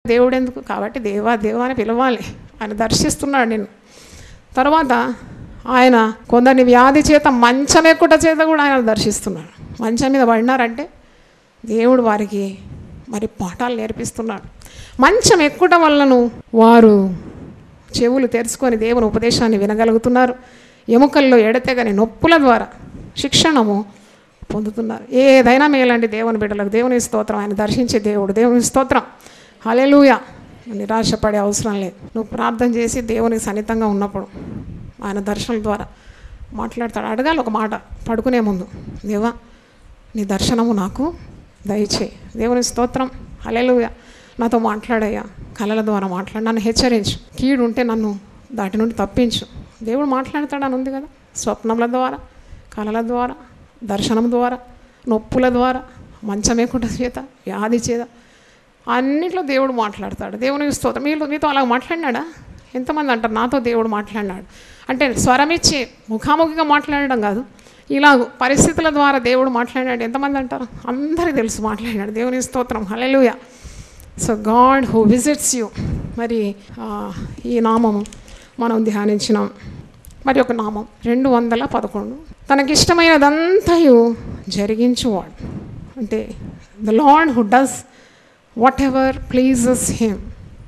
దేవుడు ఎందుకు కాబట్టి దేవా దేవా అని పిలవాలి ఆయన దర్శిస్తున్నాడు నేను తర్వాత ఆయన కొందరిని వ్యాధి చేత మంచం ఎక్కుట చేత కూడా ఆయన దర్శిస్తున్నాడు మంచం మీద పడినారంటే దేవుడు వారికి మరి పాఠాలు నేర్పిస్తున్నాడు మంచం ఎక్కుట వల్లను వారు చెవులు తెరుచుకొని దేవుని ఉపదేశాన్ని వినగలుగుతున్నారు ఎముకల్లో ఎడతెగని నొప్పుల ద్వారా శిక్షణము పొందుతున్నారు ఏదైనా మేలండి దేవుని బిడ్డలకు దేవుని స్తోత్రం ఆయన దర్శించే దేవుడు దేవుని స్తోత్రం హలెలూయ నిరాశపడే అవసరం లేదు నువ్వు ప్రార్థన చేసి దేవునికి సన్నిహితంగా ఉన్నప్పుడు ఆయన దర్శనం ద్వారా మాట్లాడతాడు అడగాలి ఒక మాట పడుకునే ముందు దేవా నీ దర్శనము నాకు దయచేయి దేవుని స్తోత్రం హలెలుయ నాతో మాట్లాడయ్యా కళల ద్వారా మాట్లాడు నన్ను హెచ్చరించు కీడు ఉంటే నన్ను దాటి నుండి తప్పించు దేవుడు మాట్లాడతాడని ఉంది కదా స్వప్నముల ద్వారా కళల ద్వారా దర్శనం ద్వారా నొప్పుల ద్వారా మంచమేకుంట చేత వ్యాధి చేత అన్నిట్లో దేవుడు మాట్లాడతాడు దేవుని స్తోత్రం మీరు మీతో అలా మాట్లాడినాడా ఎంతమంది అంటారు నాతో దేవుడు మాట్లాడినాడు అంటే స్వరం ఇచ్చి ముఖాముఖిగా మాట్లాడడం కాదు ఇలా పరిస్థితుల ద్వారా దేవుడు మాట్లాడినాడు ఎంతమంది అంటారు అందరికీ తెలుసు మాట్లాడినాడు దేవుని స్తోత్రం హల్లెలూయా so God who visits you మరి ఆ, ఈ నామము మనం ధ్యానించినాం మరి ఒక నామం రెండు వందల పదకొండు తనకిష్టమైనదంతయు జరిగించువాడు అంటే the Lord who does whatever pleases him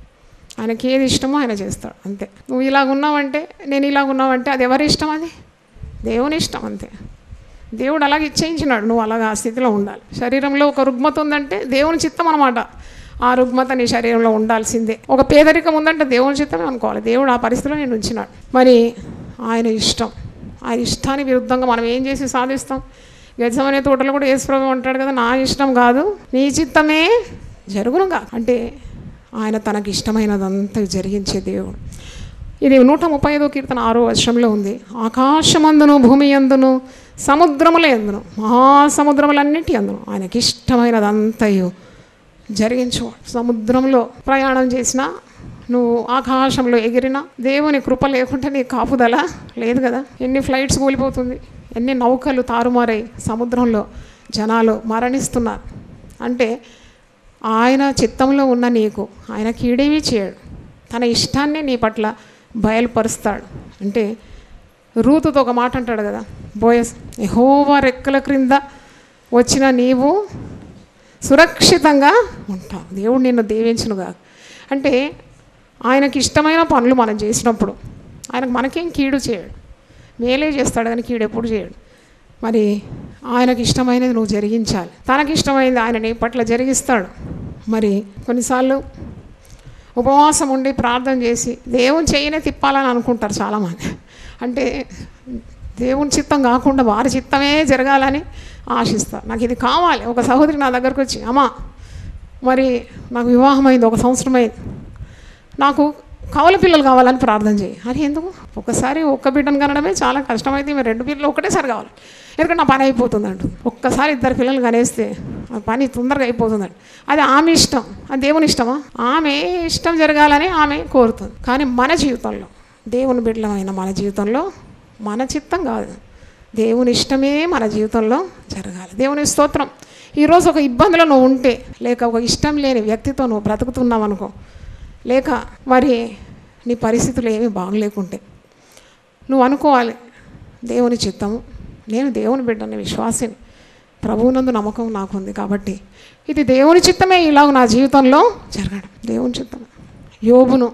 ఆయనకి ఏది ఇష్టమో ఆయన చేస్తాడు అంతే నువ్వు ఇలాగ ఉన్నావంటే నేను ఇలాగ ఉన్నావంటే అది ఎవరి ఇష్టం అది దేవుని ఇష్టం అంతే దేవుడు అలాగ ఇచ్చేయించినాడు నువ్వు అలాగ ఆ స్థితిలో ఉండాలి శరీరంలో ఒక రుగ్మత ఉందంటే దేవుని చిత్తం అనమాట ఆ రుగ్మత నీ శరీరంలో ఉండాల్సిందే ఒక పేదరికం ఉందంటే దేవుని చిత్తమే అనుకోవాలి దేవుడు ఆ పరిస్థితిలో నేను ఉంచినాడు మరి ఆయన ఇష్టం ఆయన ఇష్టానికి విరుద్ధంగా మనం ఏం చేసి సాధిస్తాం గజమనే తోటలో కూడా యేసుప్రభు అంటాడు కదా నా ఇష్టం కాదు నీ చిత్తమే జరుగునుగా అంటే ఆయన తనకి ఇష్టమైనదంతా జరిగించే దేవుడు ఇది నూట ముప్పై ఐదో కీర్తన ఆరో వర్షంలో ఉంది ఆకాశమందును భూమి అందును సముద్రముల ఎందును మహాసముద్రములన్నిటి అందును ఆయనకి ఇష్టమైనదంతయు జరిగించువాడు సముద్రంలో ప్రయాణం చేసినా నువ్వు ఆకాశంలో ఎగిరినా దేవుని కృప లేకుంటే నీ కాపుదల లేదు కదా ఎన్ని ఫ్లైట్స్ కూలిపోతుంది ఎన్ని నౌకలు తారుమారై సముద్రంలో జనాలు మరణిస్తున్నారు అంటే ఆయన చిత్తంలో ఉన్న నీకు ఆయన కీడేమీ చేయడు తన ఇష్టాన్ని నీ పట్ల బయలుపరుస్తాడు అంటే రూతుతో ఒక మాట అంటాడు కదా బోయస్ ఎహోవా రెక్కల క్రింద వచ్చిన నీవు సురక్షితంగా ఉంటావు దేవుడు నిన్ను దీవించునుగా అంటే ఆయనకి ఇష్టమైన పనులు మనం చేసినప్పుడు ఆయనకు మనకేం కీడు చేయడు మేలే చేస్తాడు కానీ కీడు ఎప్పుడు చేయడు మరి ఆయనకి ఇష్టమైనది నువ్వు జరిగించాలి తనకి ఇష్టమైనది ఆయన నీ పట్ల జరిగిస్తాడు మరి కొన్నిసార్లు ఉపవాసం ఉండి ప్రార్థన చేసి దేవుని చేయనే తిప్పాలని అనుకుంటారు చాలామంది అంటే దేవుని చిత్తం కాకుండా వారి చిత్తమే జరగాలని ఆశిస్తారు నాకు ఇది కావాలి ఒక సహోదరి నా దగ్గరకు వచ్చి అమ్మా మరి నాకు వివాహం అయింది ఒక సంవత్సరం అయింది నాకు కవల పిల్లలు కావాలని ప్రార్థన చేయి అని ఎందుకు ఒకసారి ఒక్క బిడ్డను కనడమే చాలా కష్టమైతే మరి రెండు పిల్లలు ఒకటేసారి కావాలి ఎందుకంటే నా పని అయిపోతుంది అంటు ఒక్కసారి ఇద్దరు పిల్లలు కనేస్తే ఆ పని తొందరగా అయిపోతుందండి అది ఆమె ఇష్టం అది దేవుని ఇష్టమా ఆమె ఇష్టం జరగాలని ఆమె కోరుతుంది కానీ మన జీవితంలో దేవుని బిడ్డలమైన మన జీవితంలో మన చిత్తం కాదు దేవుని ఇష్టమే మన జీవితంలో జరగాలి దేవుని స్తోత్రం ఈరోజు ఒక ఇబ్బందిలో నువ్వు ఉంటే లేక ఒక ఇష్టం లేని వ్యక్తితో నువ్వు బ్రతుకుతున్నావు అనుకో లేక మరి నీ పరిస్థితులు ఏమీ బాగలేకుంటే నువ్వు అనుకోవాలి దేవుని చిత్తము నేను దేవుని బిడ్డని విశ్వాసిని ప్రభువునందు నమ్మకం నాకుంది కాబట్టి ఇది దేవుని చిత్తమే ఇలాగ నా జీవితంలో జరగడం దేవుని చిత్తం యోబును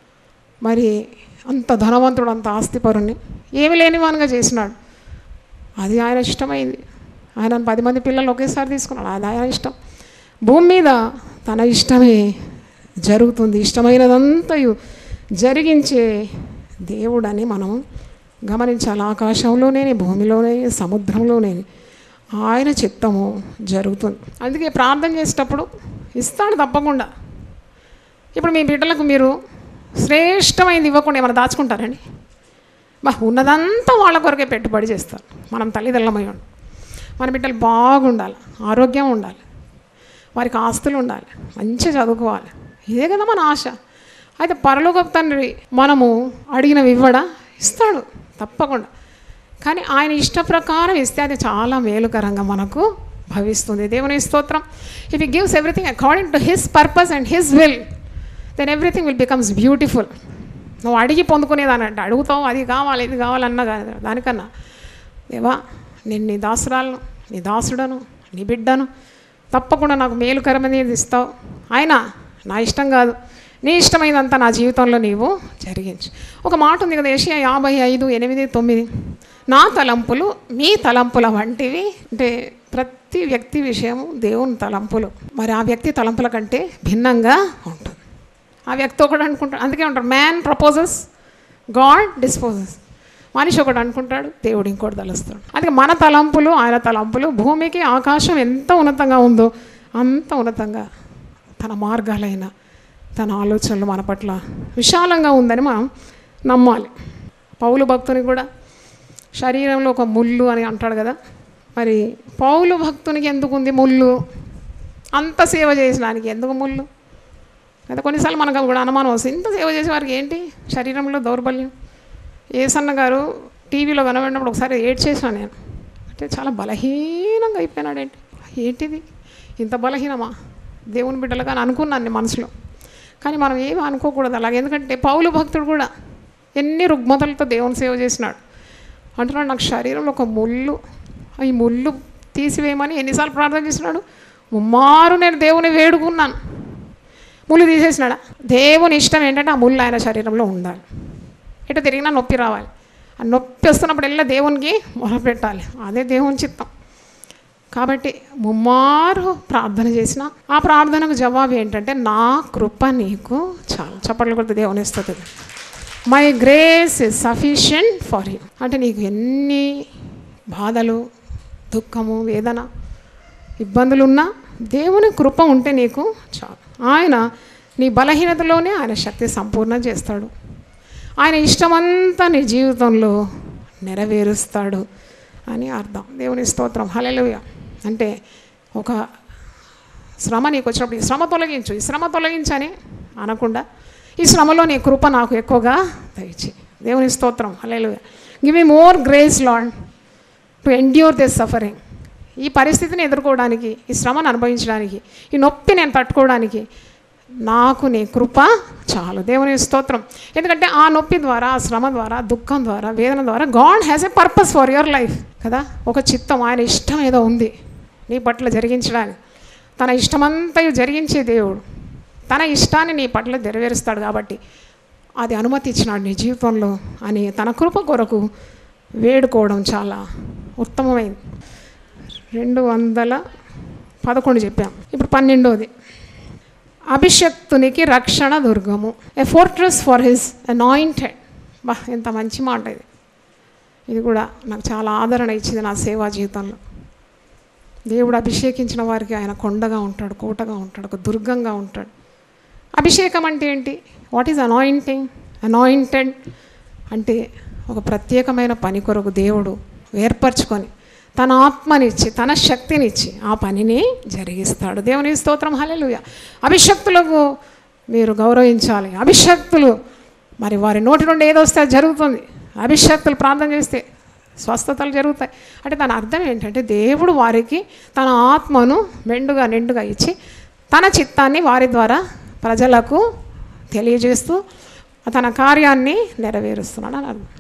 మరి అంత ధనవంతుడు అంత ఆస్తిపరుణ్ణి ఏమి లేనివానుగా చేసినాడు అది ఆయన ఇష్టమైంది ఆయన పది మంది పిల్లలు ఒకేసారి తీసుకున్నాడు అది ఆయన ఇష్టం భూమి మీద తన ఇష్టమే జరుగుతుంది ఇష్టమైనదంతయు జరిగించే దేవుడని మనం గమనించాలి ఆకాశంలోనే భూమిలోనే సముద్రంలోనే ఆయన చిత్తము జరుగుతుంది అందుకే ప్రార్థన చేసేటప్పుడు ఇస్తాడు తప్పకుండా ఇప్పుడు మీ బిడ్డలకు మీరు శ్రేష్టమైనది ఇవ్వకుండా ఏమైనా దాచుకుంటారండి బా ఉన్నదంతా వాళ్ళ కొరకే పెట్టుబడి చేస్తారు మనం తల్లిదండ్రులమై ఉండం మన బిడ్డలు బాగుండాలి ఆరోగ్యం ఉండాలి వారికి ఆస్తులు ఉండాలి మంచిగా చదువుకోవాలి ఇదే కదా మన ఆశ అయితే పరలోక తండ్రి మనము అడిగినవి ఇవ్వడా ఇస్తాడు తప్పకుండా కానీ ఆయన ఇష్ట ప్రకారం ఇస్తే అది చాలా మేలుకరంగా మనకు భవిస్తుంది దేవుని స్తోత్రం if he gives everything according to his purpose and his will then everything will becomes beautiful నువ్వు అడిగి పొందుకునేదాని అంటే అడుగుతావు అది కావాలి ఇది కావాలన్నా కాదు దానికన్నా దేవా నేను నీ దాసురాలను నీ దాసుడను నీ బిడ్డను తప్పకుండా నాకు మేలుకరమైనది ఇస్తావు అయినా నా ఇష్టం కాదు నీ ఇష్టమైనంత నా జీవితంలో నీవు జరిగించు ఒక మాట ఉంది కదా ఏషియా యాభై ఐదు ఎనిమిది తొమ్మిది నా తలంపులు మీ తలంపుల వంటివి అంటే ప్రతి వ్యక్తి విషయము దేవుని తలంపులు మరి ఆ వ్యక్తి తలంపుల కంటే భిన్నంగా ఉంటుంది ఆ వ్యక్తి ఒకటి అనుకుంటాడు అందుకే ఉంటారు మ్యాన్ ప్రపోజెస్ గాడ్ డిస్పోజెస్ మనిషి ఒకటి అనుకుంటాడు దేవుడు ఇంకోటి తలుస్తాడు అందుకే మన తలంపులు ఆయన తలంపులు భూమికి ఆకాశం ఎంత ఉన్నతంగా ఉందో అంత ఉన్నతంగా తన మార్గాలైన తన ఆలోచనలు మన పట్ల విశాలంగా ఉందని మనం నమ్మాలి పౌలు భక్తుని కూడా శరీరంలో ఒక ముళ్ళు అని అంటాడు కదా మరి పౌలు భక్తునికి ఎందుకు ఉంది ముళ్ళు అంత సేవ చేసడానికి ఎందుకు ముళ్ళు అయితే కొన్నిసార్లు మనకు కూడా అనుమానం వస్తుంది ఇంత సేవ చేసే వారికి ఏంటి శరీరంలో దౌర్బల్యం ఏసన్న గారు టీవీలో కనబడినప్పుడు ఒకసారి ఏడ్ చేసిన నేను అంటే చాలా బలహీనంగా అయిపోయినాడు ఏంటి ఏంటిది ఇంత బలహీనమా దేవుని బిడ్డలుగా అని అనుకున్నాను నేను మనసులో కానీ మనం ఏమీ అనుకోకూడదు అలాగే ఎందుకంటే పౌలు భక్తుడు కూడా ఎన్ని రుగ్మతలతో దేవుని సేవ చేసినాడు అంటున్నాడు నాకు శరీరంలో ఒక ముళ్ళు ఈ ముళ్ళు తీసివేయమని ఎన్నిసార్లు ప్రార్థన చేసినాడు ముమ్మారు నేను దేవుని వేడుకున్నాను ముళ్ళు తీసేసినాడా దేవుని ఇష్టం ఏంటంటే ఆ ముళ్ళు ఆయన శరీరంలో ఉండాలి ఎటు తిరిగినా నొప్పి రావాలి ఆ నొప్పి వస్తున్నప్పుడు వెళ్ళి దేవునికి మొదలుపెట్టాలి అదే దేవుని చిత్తం కాబట్టి ముమ్మారు ప్రార్థన చేసిన ఆ ప్రార్థనకు జవాబు ఏంటంటే నా కృప నీకు చాలు చప్పట్లు కొడితే దేవుని ఇస్తుంది my grace is sufficient for you అంటే నీకు ఎన్ని బాధలు దుఃఖము వేదన ఇబ్బందులు ఉన్నా దేవుని కృప ఉంటే నీకు చాలు ఆయన నీ బలహీనతలోనే ఆయన శక్తి సంపూర్ణ చేస్తాడు ఆయన ఇష్టమంతా నీ జీవితంలో నెరవేరుస్తాడు అని అర్థం దేవుని స్తోత్రం హల్లెలూయా అంటే ఒక శ్రమ నీకు వచ్చినప్పుడు ఈ శ్రమ తొలగించు ఈ శ్రమ తొలగించని అనకుండా ఈ శ్రమలో నీ కృప నాకు ఎక్కువగా దయచి దేవుని స్తోత్రం హల్లెలూయా give me more grace Lord to endure this suffering ఈ పరిస్థితిని ఎదుర్కోవడానికి ఈ శ్రమను అనుభవించడానికి ఈ నొప్పి నేను తట్టుకోవడానికి నాకు నీ కృప చాలు దేవుని స్తోత్రం ఎందుకంటే ఆ నొప్పి ద్వారా ఆ శ్రమ ద్వారా దుఃఖం ద్వారా వేదన ద్వారా God has a purpose for your life కదా ఒక చిత్తం ఆయన ఇష్టం ఏదో ఉంది నీ పట్ల జరిగించడానికి తన ఇష్టమంతా జరిగించే దేవుడు తన ఇష్టాన్ని నీ పట్ల నెరవేరుస్తాడు కాబట్టి అది అనుమతి ఇచ్చినాడు నీ జీవితంలో అని తన కృప కొరకు వేడుకోవడం చాలా ఉత్తమమైంది రెండు వందల పదకొండు చెప్పాం ఇప్పుడు పన్నెండోది అభిషక్తునికి రక్షణ దుర్గము a fortress for his anointed బా ఎంత మంచి మాట ఇది ఇది కూడా నాకు చాలా ఆదరణ ఇచ్చింది నా సేవా జీవితంలో దేవుడు అభిషేకించిన వారికి ఆయన కొండగా ఉంటాడు కోటగా ఉంటాడు ఒక దుర్గంగా ఉంటాడు అభిషేకం అంటే ఏంటి వాట్ ఈజ్ అనాయింటింగ్ అనాయింటెడ్ అంటే ఒక ప్రత్యేకమైన పని కొరకు దేవుడు ఏర్పరచుకొని తన ఆత్మనిచ్చి తన శక్తినిచ్చి ఆ పనిని జరిగిస్తాడు దేవుని స్తోత్రం హల్లెలూయా అభిషక్తులకు మీరు గౌరవించాలి అభిషక్తులు మరి వారి నోటి నుండి ఏదో వస్తే అది జరుగుతుంది అభిషక్తులు ప్రార్థన చేస్తే స్వస్థతలు జరుగుతాయి అంటే దాని అర్థం ఏంటంటే దేవుడు వారికి తన ఆత్మను మెండుగా నిండుగా ఇచ్చి తన చిత్తాన్ని వారి ద్వారా ప్రజలకు తెలియజేస్తూ తన కార్యాన్ని నెరవేరుస్తున్నాడు అని అర్థం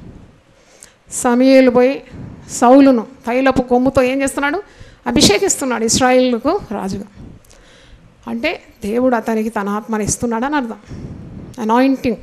సమీయులు పోయి సౌలును తైలపు కొమ్ముతో ఏం చేస్తున్నాడు అభిషేకిస్తున్నాడు ఇస్రాయిల్కు రాజుగా అంటే దేవుడు అతనికి తన ఆత్మని ఇస్తున్నాడని అర్థం అనాయింటింగ్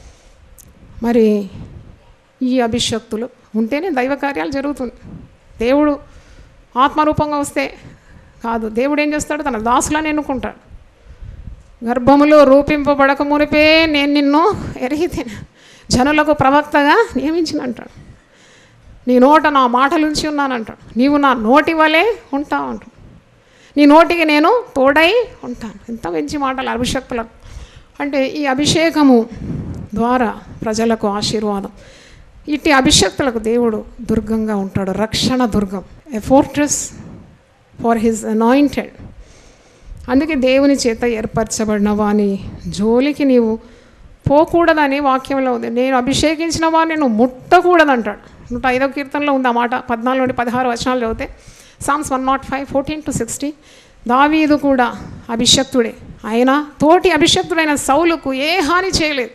మరి ఈ అభిషక్తులు ఉంటేనే దైవ కార్యాలు జరుగుతుంది దేవుడు ఆత్మరూపంగా వస్తే కాదు దేవుడు ఏం చేస్తాడు తన దాసులను ఎన్నుకుంటాడు గర్భములో రూపింపబడక మునిపే నేను నిన్ను ఎరిగితేనే జనులకు ప్రవక్తగా నియమించిన అంటాడు నీ నోట నా మాటలుంచి ఉన్నానంటాడు నీవు నా నోటి వలె ఉంటావు అంటాడు నీ నోటికి నేను తోడై ఉంటాను ఎంత మంచి మాటలు అభిషక్తులకు అంటే ఈ అభిషేకము ద్వారా ప్రజలకు ఆశీర్వాదం ఇట్టి అభిషక్తులకు దేవుడు దుర్గంగా ఉంటాడు రక్షణ దుర్గం a fortress for his anointed అందుకే దేవుని చేత ఏర్పరచబడిన వాని జోలికి నీవు పోకూడదని వాక్యంలో ఉంది నేను అభిషేకించిన వాడిని నువ్వు ముట్టకూడదంటాడు నూట ఐదవ కీర్తనలో ఉంది ఆ మాట పద్నాలుగు నుండి పదహారు వచనాలు చదివితే Psalms one nought five fourteen to sixty దావీదు కూడా అభిషక్తుడే ఆయన తోటి అభిషక్తుడైన సౌలుకు ఏ హాని చేయలేదు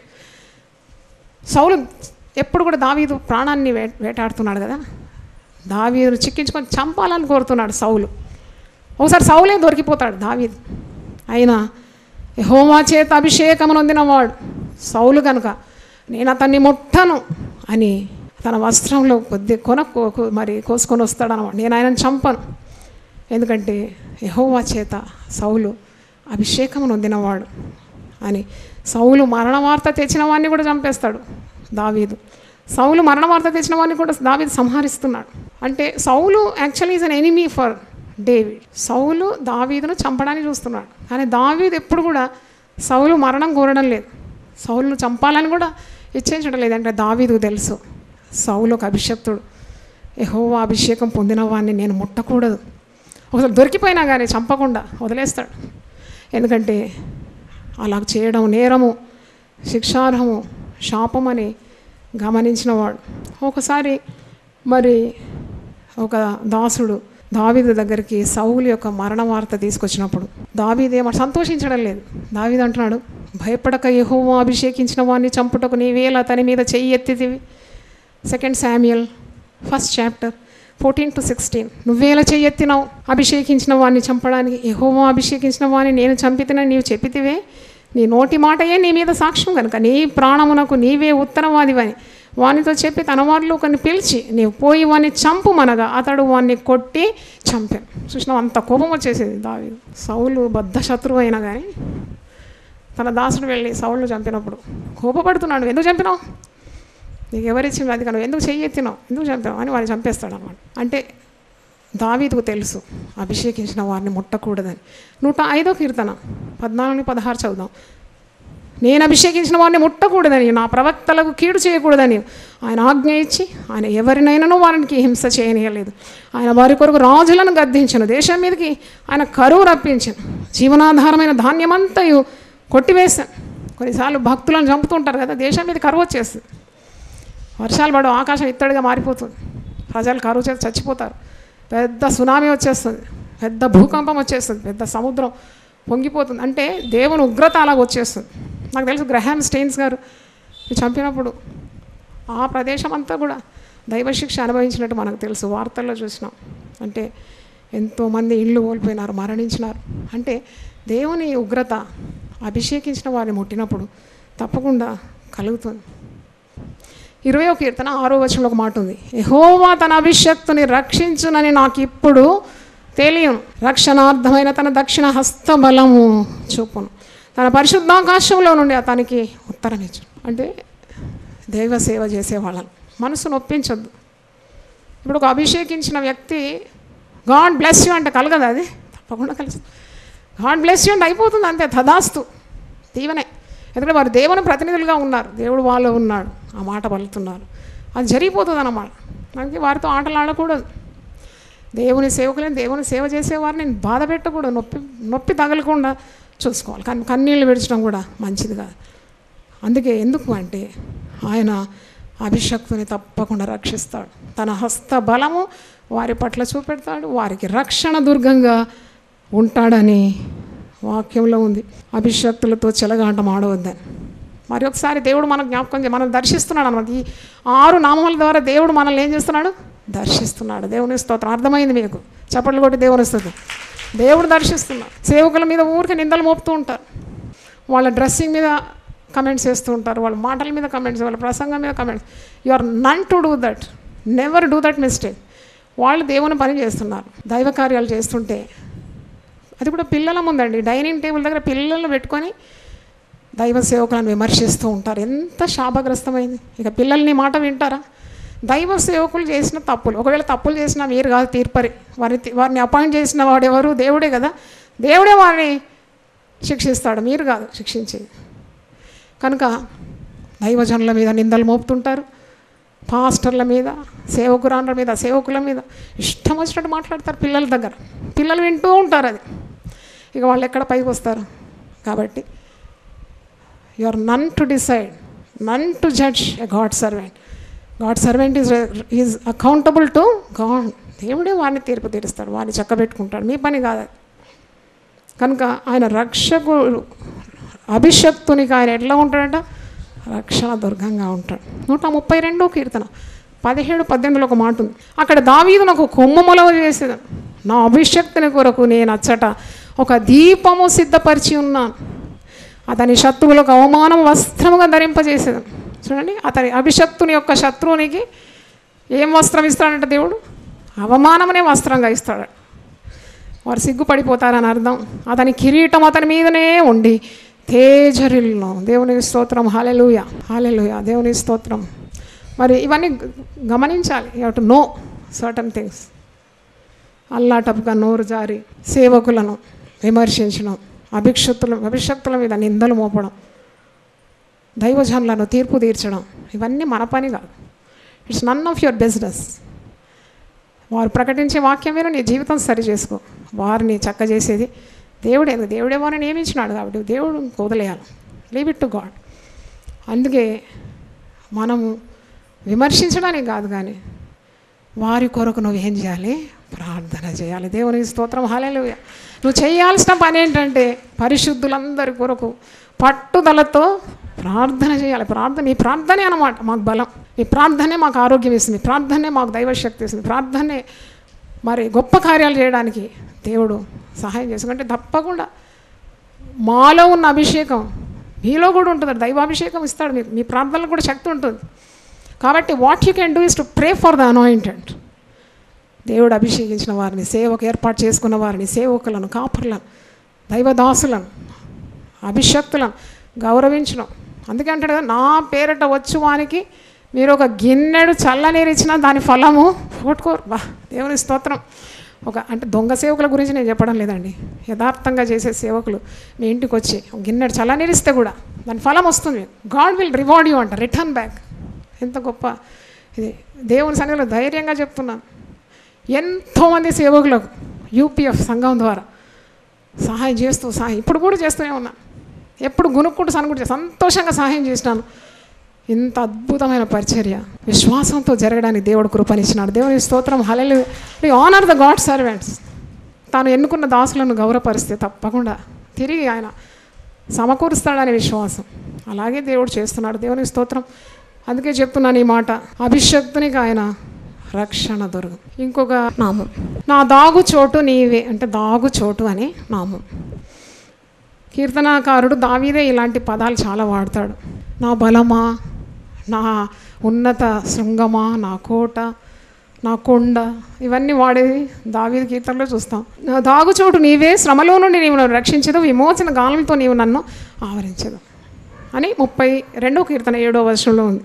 సౌలు ఎప్పుడు కూడా దావీదు ప్రాణాన్ని వే వేటాడుతున్నాడు కదా దావీదును చిక్కించుకొని చంపాలని కోరుతున్నాడు సౌలు ఒకసారి సౌలే దొరికిపోతాడు దావీదు అయినా యెహోవా చేత అభిషేకం నొందినవాడు సౌలు కనుక నేను అతన్ని ముట్టను అని తన వస్త్రంలో కొద్ది కొన కో- కో- మరి కోసుకొని వస్తాడు అనమాట నేను ఆయనను చంపను ఎందుకంటే యెహోవా చేత సౌలు అభిషేకం నొందినవాడు అని సౌలు మరణ వార్త తెచ్చిన వాడిని కూడా చంపేస్తాడు దావీదు సౌలు మరణ వార్త తెచ్చిన వాడిని కూడా దావీదు సంహరిస్తున్నాడు అంటే సౌలు actually is an enemy for David సౌలు దావీదును చంపడానికి చూస్తున్నాడు కానీ దావీదు ఎప్పుడు కూడా సౌలు మరణం కోరడం లేదు సౌలును చంపాలని కూడా ఇచ్చేయడం లేదు అంటే దావీదు తెలుసు సౌలు ఒక అభిషక్తుడు యెహోవా అభిషేకం పొందిన వాడిని నేను ముట్టకూడదు ఒకసారి దొరికిపోయినా కానీ చంపకుండా వదిలేస్తాడు ఎందుకంటే అలా చేయడం నేరము శిక్షార్హము శాపమని గమనించినవాడు ఒకసారి మరి ఒక దాసుడు దావీదు దగ్గరికి సౌలు యొక్క మరణ వార్త తీసుకొచ్చినప్పుడు దావీదేమో సంతోషించడం లేదు దావీదు అంటున్నాడు భయపడక యెహోవా అభిషేకించిన వాడిని చంపుటకు నీవేళ అతని మీద చెయ్యి ఎత్తితివి second Samuel first chapter fourteen to sixteen నువ్వేలా చెయ్యెత్తినావు అభిషేకించిన వాడిని చంపడానికి యెహోవా అభిషేకించిన వాడిని నేను చంపితేనని నీవు చెప్పితివే నీ నోటి మాటయే నీ మీద సాక్ష్యం కనుక నీ ప్రాణమునకు నీవే ఉత్తరవాదివని వానితో చెప్పి తన వారిలో కొన్ని పిలిచి నీవు పోయి వాడిని చంపుమనగా అతడు వాడిని కొట్టి చంపాను చూసినావు అంత కోపం వచ్చేసేది దావి సౌలు బద్ధ శత్రువు అయినా కానీ తన దాసుడు వెళ్ళి సౌలు చంపినప్పుడు కోపపడుతున్నాడు ఎందుకు చంపినావు నీకు ఎవరిచ్చిన అది కనుక ఎందుకు చెయ్యి ఎత్తినావు ఎందుకు చంపావు అని వాడిని చంపేస్తాడు అనమాట అంటే దావీదుకు తెలుసు అభిషేకించిన వారిని ముట్టకూడదని నూట ఐదో కీర్తన పద్నాలుగు పదహారు చదువుదాం నేను అభిషేకించిన వారిని ముట్టకూడదని నా ప్రవక్తలకు కీడు చేయకూడదని ఆయన ఆజ్ఞ ఇచ్చి ఆయన ఎవరినైనాను వారికి హింస చేయనీయలేదు ఆయన వారి కొరకు రాజులను గద్దించను దేశం మీదకి ఆయన కరువు రప్పించను జీవనాధారమైన ధాన్యమంతయు కొట్టివేశాను కొన్నిసార్లు భక్తులను చంపుతుంటారు కదా దేశం మీద కరువు వచ్చేస్తుంది వర్షాలు పడవు ఆకాశం ఇత్తడిగా మారిపోతుంది ప్రజలు కరువు చేసి చచ్చిపోతారు పెద్ద సునామీ వచ్చేస్తుంది పెద్ద భూకంపం వచ్చేస్తుంది పెద్ద సముద్రం పొంగిపోతుంది అంటే దేవుని ఉగ్రత అలాగ వచ్చేస్తుంది నాకు తెలుసు గ్రహాం స్టెయిన్స్ గారు ఈ చంపినప్పుడు ఆ ప్రదేశం అంతా కూడా దైవశిక్ష అనుభవించినట్టు మనకు తెలుసు వార్తల్లో చూసినాం అంటే ఎంతోమంది ఇళ్ళు కోల్పోయినారు మరణించినారు అంటే దేవుని ఉగ్రత అభిషేకించిన వారిని ముట్టినప్పుడు తప్పకుండా కలుగుతుంది ఇరవై ఒక కీర్తన ఆరో వచనంలో ఒక మాట ఉంది యెహోవా తన అభిషక్తుని రక్షించునని నాకు ఇప్పుడు తెలియను రక్షణార్థమైన తన దక్షిణ హస్తబలము చూపును తన పరిశుద్ధాకాశంలో నుండి అతనికి ఉత్తరం ఇచ్చు అంటే దైవ సేవ చేసే వాళ్ళని మనసు నొప్పించొద్దు ఇప్పుడు ఒక అభిషేకించిన వ్యక్తి గాడ్ బ్లెస్ యూ అంటే కలగదు అది తప్పకుండా కలుస్తుంది గాడ్ బ్లెస్ యూ అంటే అయిపోతుంది అంతే తదాస్తు దీవనే ఎందుకంటే వారు దేవుని ప్రతినిధులుగా ఉన్నారు దేవుడు వాళ్ళు ఉన్నాడు ఆ మాట పలుకుతున్నారు అది జరిగిపోతుంది అన్నమాట మనకి వారితో ఆటలు ఆడకూడదు దేవుని సేవకులని దేవుని సేవ చేసేవారిని బాధ పెట్టకూడదు నొప్పి నొప్పి తగలకుండా చూసుకోవాలి కానీ కన్నీళ్ళు విడిచడం కూడా మంచిది కాదు అందుకే ఎందుకు అంటే ఆయన అభిషక్తుని తప్పకుండా రక్షిస్తాడు తన హస్త బలము వారి పట్ల చూపెడతాడు వారికి రక్షణ దుర్గంగా ఉంటాడని వాక్యంలో ఉంది అభిషక్తులతో చెలగాటం ఆడవద్దని మరి ఒకసారి దేవుడు మనకు జ్ఞాపకం చే- మనం దర్శిస్తున్నాడు అనమాట ఈ ఆరు నామముల ద్వారా దేవుడు మనల్ని ఏం చేస్తున్నాడు దర్శిస్తున్నాడు దేవుని స్తోత్రం అర్థమైంది మీకు చప్పట్లు కొట్టి దేవుని స్తోత్రం దేవుడు దర్శిస్తున్నాడు సేవకుల మీద ఊరికి నిందలు మోపుతూ ఉంటారు వాళ్ళ డ్రెస్సింగ్ మీద కమెంట్స్ చేస్తూ ఉంటారు వాళ్ళ మాటల మీద కమెంట్స్ వాళ్ళ ప్రసంగం మీద comments you are none to do that never do that mistake వాళ్ళు దేవుని పని చేస్తున్నారు దైవ కార్యాలు చేస్తుంటే అది కూడా పిల్లల ముందండి డైనింగ్ టేబుల్ దగ్గర పిల్లలు పెట్టుకొని దైవ సేవకులను విమర్శిస్తూ ఉంటారు ఎంత శాపగ్రస్తమైంది ఇక పిల్లల్ని మాట వింటారా దైవ సేవకులు చేసిన తప్పులు ఒకవేళ తప్పులు చేసినా మీరు కాదు తీర్పరి వారి వారిని అపాయింట్ చేసిన వాడెవరు దేవుడే కదా దేవుడే వారిని శిక్షిస్తాడు మీరు కాదు శిక్షించేది కనుక దైవజనుల మీద నిందలు మోపుతుంటారు పాస్టర్ల మీద సేవకురాన్ల మీద సేవకుల మీద ఇష్టం వచ్చినట్టు మాట్లాడతారు పిల్లల దగ్గర పిల్లలు వింటూ ఉంటారు అది ఇక వాళ్ళు ఎక్కడ పైకి వస్తారు కాబట్టి you are none to decide none to judge a God servant God servant is is accountable to God దేవుడే వాడిని తీర్పు తీరుస్తాడు వాడిని చక్కబెట్టుకుంటాడు మీ పని కాదు అది. కనుక ఆయన రక్షకుడు అభిషక్తునికి ఆయన ఎట్లా ఉంటాడట రక్షణ దుర్గంగా ఉంటాడు నూట ముప్పై రెండో కీర్తన పదిహేడు పద్దెనిమిదిలో ఒక మాట ఉంది అక్కడ దావీదు నాకు కొమ్ము మొలవ చేసేది నా అభిషక్తుని కొరకు నేను అచ్చట ఒక దీపము సిద్ధపరిచి ఉన్నాను అతని శత్రువులకు అవమానం వస్త్రముగా ధరింపజేసేది చూడండి అతని అభిషక్తుని యొక్క శత్రువునికి ఏం వస్త్రం ఇస్తాడంట దేవుడు అవమానమనే వస్త్రంగా ఇస్తాడు వారు సిగ్గుపడిపోతారని అర్థం అతని కిరీటం అతని మీదనే ఉండి తేజరిల్ను దేవుని స్తోత్రం హాలెలుయ హాలెలుయ దేవుని స్తోత్రం మరి ఇవన్నీ గ- గమనించాలి you to know certain things అల్లాటపుగా నోరు జారి సేవకులను విమర్శించడం అభిక్షక్తుల అభిషక్తుల మీద నిందలు మోపడం దైవజనులను తీర్పు తీర్చడం ఇవన్నీ మన పని కాదు it's none of your business వారు ప్రకటించే వాక్యం మీద నీ జీవితం సరి చేసుకో వారిని చక్క చేసేది దేవుడే దేవుడేమో అని నియమించినాడు కాబట్టి దేవుడు వదిలేయాలి లీవ్ ఇట్ టు గాడ్ అందుకే మనము విమర్శించడానికి కాదు కానీ వారి కొరకు నువ్వు ఏం చేయాలి ప్రార్థన చేయాలి దేవుని స్తోత్రం హాలేలుయ నువ్వు చేయాల్సిన పని ఏంటంటే పరిశుద్ధులందరి కొరకు పట్టుదలతో ప్రార్థన చేయాలి ప్రార్థన ఈ ప్రార్థనే అన్నమాట మాకు బలం ఈ ప్రార్థనే మాకు ఆరోగ్యం ఇస్తుంది ప్రార్థనే మాకు దైవశక్తి ఇస్తుంది ప్రార్థనే మరి గొప్ప కార్యాలు చేయడానికి దేవుడు సహాయం చేసుకుంటే తప్పకుండా మాలో ఉన్న అభిషేకం మీలో కూడా ఉంటుంది దైవాభిషేకం ఇస్తాడు మీకు మీ ప్రార్థనలో కూడా శక్తి ఉంటుంది కాబట్టి what you can do is to pray for the anointed దేవుడు అభిషేకించిన వారిని సేవకు ఏర్పాటు చేసుకున్న వారిని సేవకులను కాపర్లను దైవదాసులను అభిషక్తులను గౌరవించడం అందుకే అంటాడు కదా నా పేరట వచ్చు వానికి మీరు ఒక గిన్నెడు చల్లనీరు ఇచ్చినా దాని ఫలము కొట్టుకోరు బా దేవుని స్తోత్రం ఒక అంటే దొంగ సేవకుల గురించి నేను చెప్పడం లేదండి యథార్థంగా చేసే సేవకులు మీ ఇంటికి వచ్చి ఒక గిన్నెడు చల్లనీరు ఇస్తే కూడా దాని ఫలం వస్తుంది గాడ్ విల్ రివార్డ్ యూ అంట రిటర్న్ బ్యాక్ ఎంత గొప్ప ఇది దేవుని సన్నిధిలో ధైర్యంగా చెప్తున్నాను ఎంతోమంది సేవకులకు యూపీఎఫ్ సంఘం ద్వారా సహాయం చేస్తూ సహాయం ఇప్పుడు కూడా చేస్తూనే ఉన్నాను ఎప్పుడు గునుక్కుంటూ సనుకుంటూ సంతోషంగా సహాయం చేసినాను ఇంత అద్భుతమైన పరిచర్య విశ్వాసంతో జరగడానికి దేవుడు కృపనిచ్చినాడు దేవుని స్తోత్రం హలలు ఆనర్ ద గాడ్ సర్వెంట్స్ తాను ఎన్నుకున్న దాసులను గౌరవపరిస్తే తప్పకుండా తిరిగి ఆయన సమకూరుస్తాడనే విశ్వాసం అలాగే దేవుడు చేస్తున్నాడు దేవుని స్తోత్రం అందుకే చెప్తున్నాను ఈ మాట అభిషక్తునికి ఆయన రక్షణ దొరుకు ఇంకొక నామం నా దాగు చోటు నీవే అంటే దాగు చోటు అని నామం కీర్తనాకారుడు దావీదే ఇలాంటి పదాలు చాలా వాడతాడు నా బలమా నా ఉన్నత శృంగమా నా కోట నా కొండ ఇవన్నీ వాడేది దావీది కీర్తనలో చూస్తాం నా దాగుచోటు నీవే శ్రమలో నుండి నీవు నన్ను రక్షించదు విమోచన గాలంతో నీవు నన్ను ఆవరించదు అని ముప్పై రెండో కీర్తన ఏడో వర్షంలో ఉంది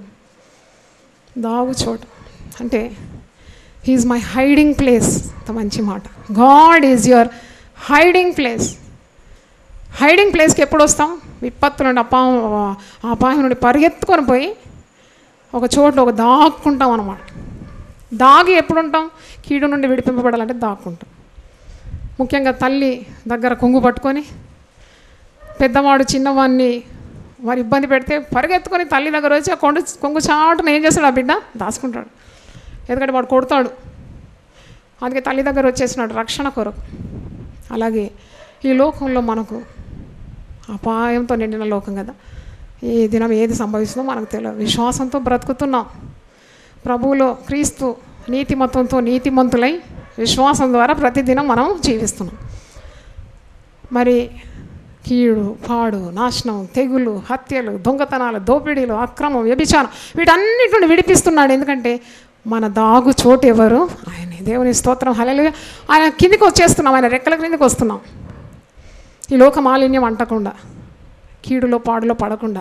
దాగుచోటు అంటే హీఈస్ మై హైడింగ్ ప్లేస్ అంత మంచి మాట God is your hiding place hiding ప్లేస్కి ఎప్పుడు వస్తాం విపత్తు నుండి అపా అపాయం నుండి పరిగెత్తుకొని పోయి ఒక చోట ఒక దాక్కుంటాం అనమాట దాగి ఎప్పుడు ఉంటాం కీడు నుండి విడిపింపబడాలంటే దాక్కుంటాం ముఖ్యంగా తల్లి దగ్గర కొంగు పట్టుకొని పెద్దవాడు చిన్నవాడిని వారు ఇబ్బంది పెడితే పరిగెత్తుకొని తల్లి దగ్గర వచ్చి ఆ కొండు కొంగు చాటున ఏం చేస్తాడు ఆ బిడ్డ దాచుకుంటాడు ఎందుకంటే వాడు కొడతాడు అందుకే తల్లి దగ్గర వచ్చేసినాడు రక్షణ కొరకు అలాగే ఈ లోకంలో మనకు అపాయంతో నిండిన లోకం కదా ఈ దినం ఏది సంభవిస్తుందో మనకు తెలియదు విశ్వాసంతో బ్రతుకుతున్నాం ప్రభువులో క్రీస్తు నీతిమత్వంతో నీతిమంతులై విశ్వాసం ద్వారా ప్రతిదినం మనం జీవిస్తున్నాం మరి కీడు పాడు నాశనం తెగులు హత్యలు దొంగతనాలు దోపిడీలు అక్రమం వ్యభిచారం వీటన్నిటి నుండి విడిపిస్తున్నాడు ఎందుకంటే మన దాగు చోటు ఎవరు ఆయన దేవుని స్తోత్రం హలలుగా ఆయన కిందికి వచ్చేస్తున్నాం ఆయన రెక్కల కిందికి వస్తున్నాం ఈ లోక మాలిన్యం అంటకుండా కీడులో పాడులో పడకుండా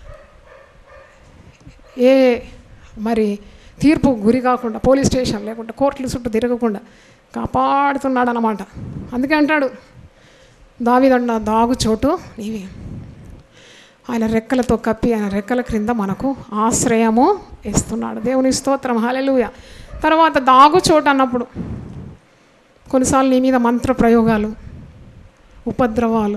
ఏ మరి తీర్పు గురి కాకుండా పోలీస్ స్టేషన్ లేకుండా కోర్టుల చుట్టూ తిరగకుండా కాపాడుతున్నాడు అన్నమాట అందుకే అంటాడు దావిదండ దాగు చోటు నీవి ఆయన రెక్కలతో కప్పి ఆయన రెక్కల క్రింద మనకు ఆశ్రయము ఇస్తున్నాడు దేవుని స్తోత్రం హలెలుయ తర్వాత దాగు చోటు అన్నప్పుడు కొన్నిసార్లు నీ మీద మంత్ర ప్రయోగాలు ఉపద్రవాలు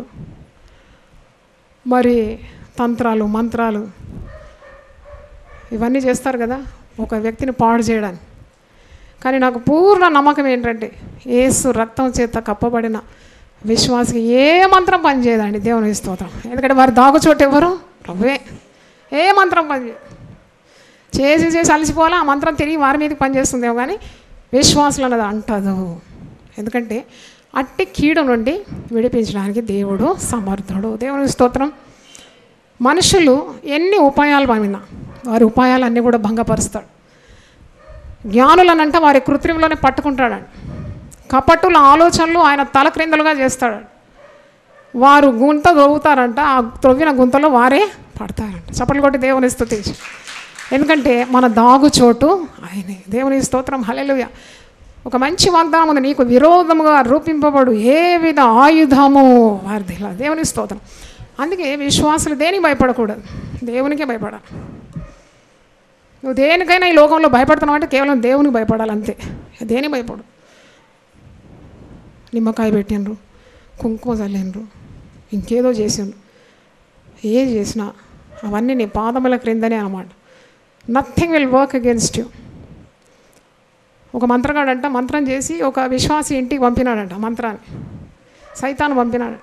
మరి తంత్రాలు మంత్రాలు ఇవన్నీ చేస్తారు కదా ఒక వ్యక్తిని పాడు చేయడానికి కానీ నాకు పూర్ణ నమ్మకం ఏంటంటే ఏసు రక్తం చేత కప్పబడిన విశ్వాసకి ఏ మంత్రం పనిచేయదండి దేవుని స్తోత్రం ఎందుకంటే వారి దాగుచోటు ఎవరు ప్రభువే ఏ మంత్రం పనిచేయదు చేసి చేసి అలసిపోవాలా ఆ మంత్రం తిరిగి వారి మీదకి పనిచేస్తుందేమో కానీ విశ్వాసులు అన్నది అంటదు ఎందుకంటే అట్టి కీడు నుండి విడిపించడానికి దేవుడు సమర్థుడు దేవుని స్తోత్రం మనుషులు ఎన్ని ఉపాయాలు పనినా వారి ఉపాయాలన్నీ కూడా భంగపరుస్తాడు జ్ఞానులనంట వారి కృత్రిమలోనే పట్టుకుంటాడండి కపట్టుల ఆలోచనలు ఆయన తల క్రిందలుగా చేస్తాడు వారు గుంత త్రవ్వుతారంట ఆ త్రవ్విన గుంతలో వారే పడతారంట చప్పట్లు కొట్టి దేవుని స్తుతించి ఎందుకంటే మన దాగు చోటు ఆయనే దేవుని స్తోత్రం హల్లెలూయా ఒక మంచి వాగ్దానం ఉంది నీకు విరోధముగా రూపింపబడు ఏ విధ ఆయుధము వారిదిలా దేవుని స్తోత్రం అందుకే విశ్వాసులు దేనికి భయపడకూడదు దేవునికే భయపడాలి నువ్వు దేనికైనా ఈ లోకంలో భయపడుతున్నావు అంటే కేవలం దేవునికి భయపడాలి అంతే దేనికి భయపడు నిమ్మకాయ పెట్టిండ్రు కుంకుమ చల్లిండ్రు ఇంకేదో చేసిండ్రు ఏది చేసినా అవన్నీ నీ పాదముల క్రిందనే అనమాట nothing will work against you ఒక మంత్రగాడంట మంత్రం చేసి ఒక విశ్వాసి ఇంటికి పంపినాడంట మంత్రాన్ని సైతాను పంపినాడు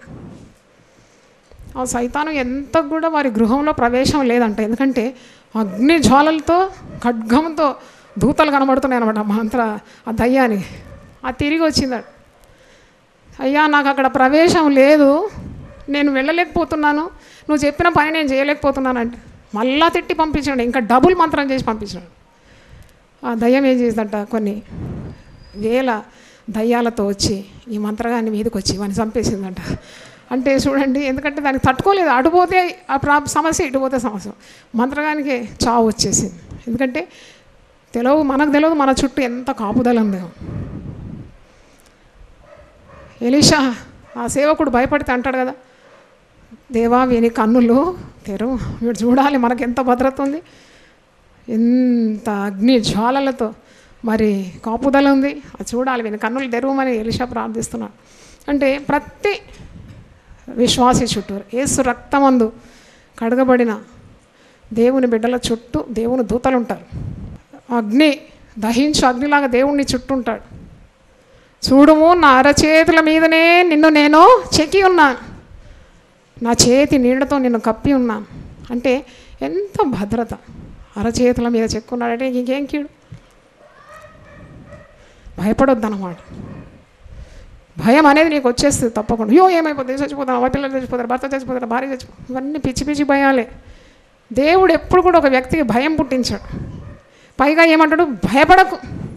ఆ సైతాను ఎంత కూడా వారి గృహంలో ప్రవేశం లేదంట ఎందుకంటే అగ్ని జ్వాలలతో ఖడ్గంతో దూతలు కనబడుతున్నాయి అనమాట ఆ మంత్ర ఆ దయ్యానికి ఆ తిరిగి వచ్చిందట అయ్యా నాకు అక్కడ ప్రవేశం లేదు నేను వెళ్ళలేకపోతున్నాను నువ్వు చెప్పిన పని నేను చేయలేకపోతున్నానంటే మళ్ళా తిట్టి పంపించాడు ఇంకా డబుల్ మంత్రం చేసి పంపించాడు ఆ దయ్యం ఏం చేసిందంట కొన్ని వేల దయ్యాలతో వచ్చి ఈ మంత్రగాన్ని మీదకి వచ్చి వాడిని చంపేసిందంట అంటే చూడండి ఎందుకంటే దానికి తట్టుకోలేదు అటుపోతే ఆ ప్రా సమస్య ఇటుపోతే సమస్య మంత్రగానికి చావు వచ్చేసింది ఎందుకంటే తెలియదు మనకు తెలియదు మన చుట్టూ ఎంత కాపుదల ఉందో ఎలీషా ఆ సేవకుడు భయపడితే అంటాడు కదా దేవా వీని కన్నులు తెరువు వీడు చూడాలి మనకి ఎంత భద్రత ఉంది ఎంత అగ్ని జ్వాలలతో మరి కాపుదల ఉంది అది చూడాలి వీని కన్నులు తెరవమని ఎలిషా ప్రార్థిస్తున్నాడు అంటే ప్రతి విశ్వాసి చుట్టూ ఏసు రక్తమందు కడగబడిన దేవుని బిడ్డల చుట్టూ దేవుని దూతలు ఉంటారు అగ్ని దహించు అగ్నిలాగా దేవుణ్ణి చుట్టూ ఉంటాడు చూడుము నా అరచేతుల మీదనే నిన్ను నేను చెక్కి ఉన్నాను నా చేతి నీళ్లతో నిన్ను కప్పి ఉన్నాను అంటే ఎంత భద్రత అరచేతుల మీద చెక్కున్నాడంటే ఇంకేం కీడు భయపడొద్దు అన్నమాట భయం అనేది నీకు వచ్చేస్తుంది తప్పకుండా అయ్యో ఏమైపోతుంది చచ్చిపోతాను అవ్వ పిల్లలు చచ్చిపోతారు భర్త చచ్చిపోతారు భార్య చచ్చిపోతారు ఇవన్నీ పిచ్చి పిచ్చి భయాలే దేవుడు ఎప్పుడు కూడా ఒక వ్యక్తికి భయం పుట్టించాడు పైగా ఏమంటాడు భయపడకు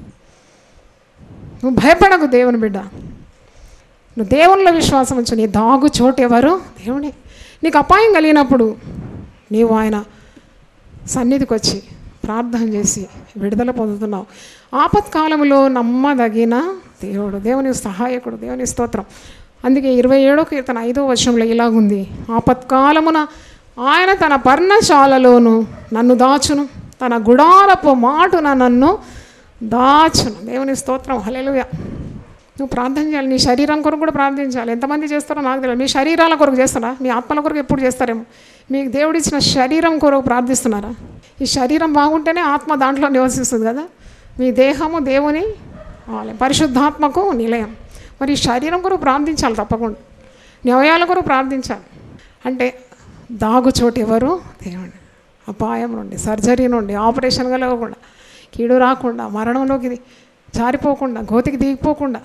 నువ్వు భయపడకు దేవుని బిడ్డ నువ్వు దేవునిలో విశ్వాసం ఉంచు నీ దాగు చోటు ఎవరు దేవుడే నీకు అపాయం కలిగినప్పుడు నీవు ఆయన సన్నిధికి వచ్చి ప్రార్థన చేసి విడుదల పొందుతున్నావు ఆపత్కాలంలో నమ్మదగిన దేవుడు దేవుని సహాయకుడు దేవుని స్తోత్రం అందుకే ఇరవై ఏడో కీర్తన ఐదో వర్షంలో ఇలాగుంది ఆపత్కాలమున ఆయన తన పర్ణశాలలోను నన్ను దాచును తన గుడారపు మాటున నన్ను దాచును దేవుని స్తోత్రం హల్లెలూయా నువ్వు ప్రార్థన చేయాలి నీ శరీరం కొరకు కూడా ప్రార్థించాలి ఎంతమంది చేస్తారో నాకు తెలియదు మీ శరీరాల కొరకు చేస్తారా మీ ఆత్మల కొరకు ఎప్పుడు చేస్తారేమో మీకు దేవుడు ఇచ్చిన శరీరం కొరకు ప్రార్థిస్తున్నారా ఈ శరీరం బాగుంటేనే ఆత్మ దాంట్లో నివసిస్తుంది కదా మీ దేహము దేవుని ఆలయం పరిశుద్ధాత్మకు నిలయం మరి ఈ శరీరం కొరకు ప్రార్థించాలి తప్పకుండా న్యాయాల కొరకు ప్రార్థించాలి అంటే దాగు చోటు ఎవరు దేవుడు అపాయం నుండి సర్జరీ నుండి ఆపరేషన్ కలగకుండా కీడు రాకుండా మరణంలోకి ఇది జారిపోకుండా గోతికి దిగిపోకుండా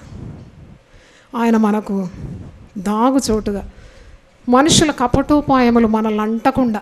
ఆయన మనకు దాగు చోటుగా మనుషుల కపటోపాయములు మనల్ని అంటకుండా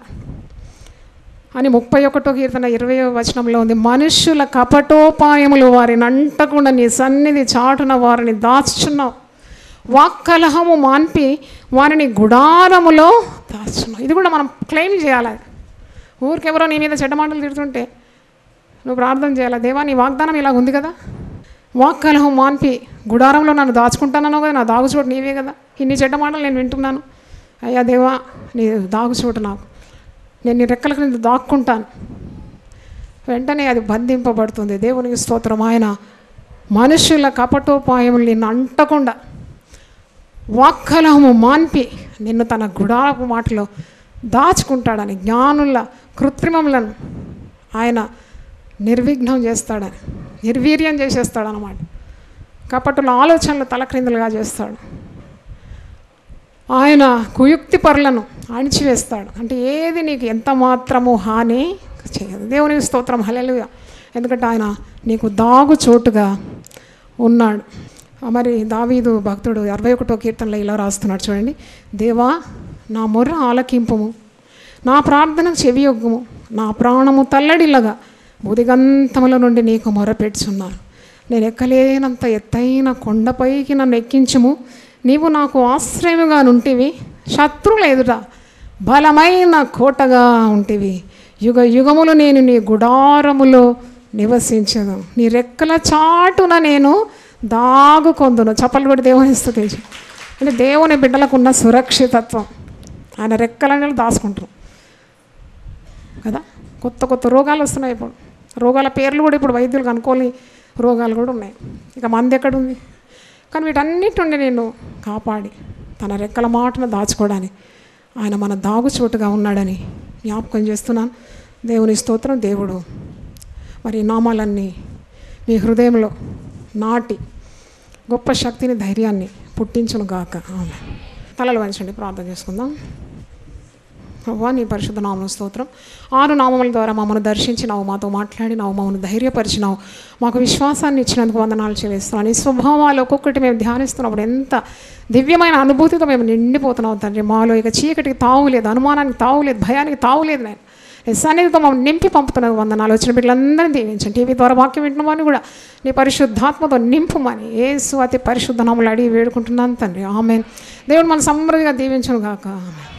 అని ముప్పై ఒకటో కీర్తన ఇరవై వచనంలో ఉంది మనుషుల కపటోపాయములు వారిని అంటకుండా నీ సన్నిధి చాటున వారిని దాచుచున్నావు వాక్కలహము మాన్పి వారిని గుడారములో దాచున్నావు ఇది కూడా మనం క్లెయిమ్ చేయాలి ఊరికెవరో నీ మీద చెడ్డ మాటలు తిడుతుంటే నువ్వు ప్రార్థన చేయాలి దేవా నీ వాగ్దానం ఇలా ఉంది కదా వాక్కలహం మాన్పి గుడారంలో నన్ను దాచుకుంటానన్నావు కదా నా దాగుచోటు నీవే కదా ఇన్ని చెడ్డ మాటలు నేను వింటున్నాను అయ్యా దేవా నీ దాగుచోటు నాకు నేను నీ రెక్కల క్రింద దాక్కుంటాను వెంటనే అది బంధింపబడుతుంది దేవునికి స్తోత్రం ఆయన మనుషుల కపటోపాయములు నిన్ను అంటకుండా వాక్కలహము మాన్పి నిన్ను తన గుడారపు మాటలో దాచుకుంటాడని జ్ఞానుల కృత్రిమములను ఆయన నిర్విఘ్నం చేస్తాడని నిర్వీర్యం చేసేస్తాడనమాట కపటుల ఆలోచనలు తలక్రిందులుగా చేస్తాడు ఆయన కుయుక్తి పరులను అణిచివేస్తాడు అంటే ఏది నీకు ఎంత మాత్రము హాని చేయదు దేవునికి స్తోత్రం హల్లెలూయా ఎందుకంటే ఆయన నీకు దాగు చోటుగా ఉన్నాడు మరి దావీదు భక్తుడు అరవై ఒకటో కీర్తనలో ఇలా రాస్తున్నాడు చూడండి దేవా నా మొర్ర ఆలకింపుము నా ప్రార్థనకు చెవియొగ్గుము నా ప్రాణము తల్లడిల్లగా బుదిగంతముల నుండి నీకు మొరపెట్టుచున్నాను నేను ఎక్కలేనంత ఎత్తైన కొండపైకి నన్ను ఎక్కించుము నీవు నాకు ఆశ్రయముగా నుంటివి శత్రువుల ఎదుట బలమైన కోటగా ఉంటివి యుగ యుగములు నేను నీ గుడారములో నివసించదు నీ రెక్కల చాటున నేను దాగుకొందును చప్పలు కూడా దేవుని స్థుతించు అంటే దేవుని బిడ్డలకు ఉన్న సురక్షితత్వం ఆయన రెక్కలని దాచుకుంటారు కదా కొత్త కొత్త రోగాలు వస్తున్నాయి ఇప్పుడు రోగాల పేర్లు కూడా ఇప్పుడు వైద్యులు కనుక్కోని రోగాలు కూడా ఉన్నాయి ఇక మంది ఎక్కడుంది కానీ వీటన్నిటి నుండి నేను కాపాడి తన రెక్కల మాటను దాచుకోవడానికి ఆయన మన దాగుచోటుగా ఉన్నాడని జ్ఞాపకం చేస్తున్నాను దేవుని స్తోత్రం దేవుడు మరి ఈ నామాలన్నీ మీ హృదయంలో నాటి గొప్ప శక్తిని ధైర్యాన్ని పుట్టించును గాక ఆమె తలలు వంచండి ప్రార్థన చేసుకుందాం ప్రభా నీ పరిశుద్ధ నామం స్తోత్రం ఆరు నామముల ద్వారా మమ్మల్ని దర్శించినావు మాతో మాట్లాడినావు మమ్మల్ని ధైర్యపరిచినావు మాకు విశ్వాసాన్ని ఇచ్చినందుకు వందనాలు చెల్లిస్తున్నాను నీ స్వభావాలు ఒక్కొక్కటి మేము ధ్యానిస్తున్నప్పుడు ఎంత దివ్యమైన అనుభూతితో మేము నిండిపోతున్నాం తండ్రి మాలో ఇక చీకటికి తావు లేదు అనుమానానికి తావు లేదు భయానికి తావు లేదు నేను నీ సన్నిధితో మమ్మల్ని నింపి పంపుతున్నది వందనాలు వచ్చిన బిడ్డలందరినీ దీవించండి టీవీ ద్వారా వాక్యం వింటున్నామని కూడా నీ పరిశుద్ధాత్మతో నింపుమని ఏసు అతి పరిశుద్ధ నామలు అడిగి వేడుకుంటున్నాను తండ్రి ఆమె దేవుడు మన సమృద్ధిగా దీవించను గాక ఆమె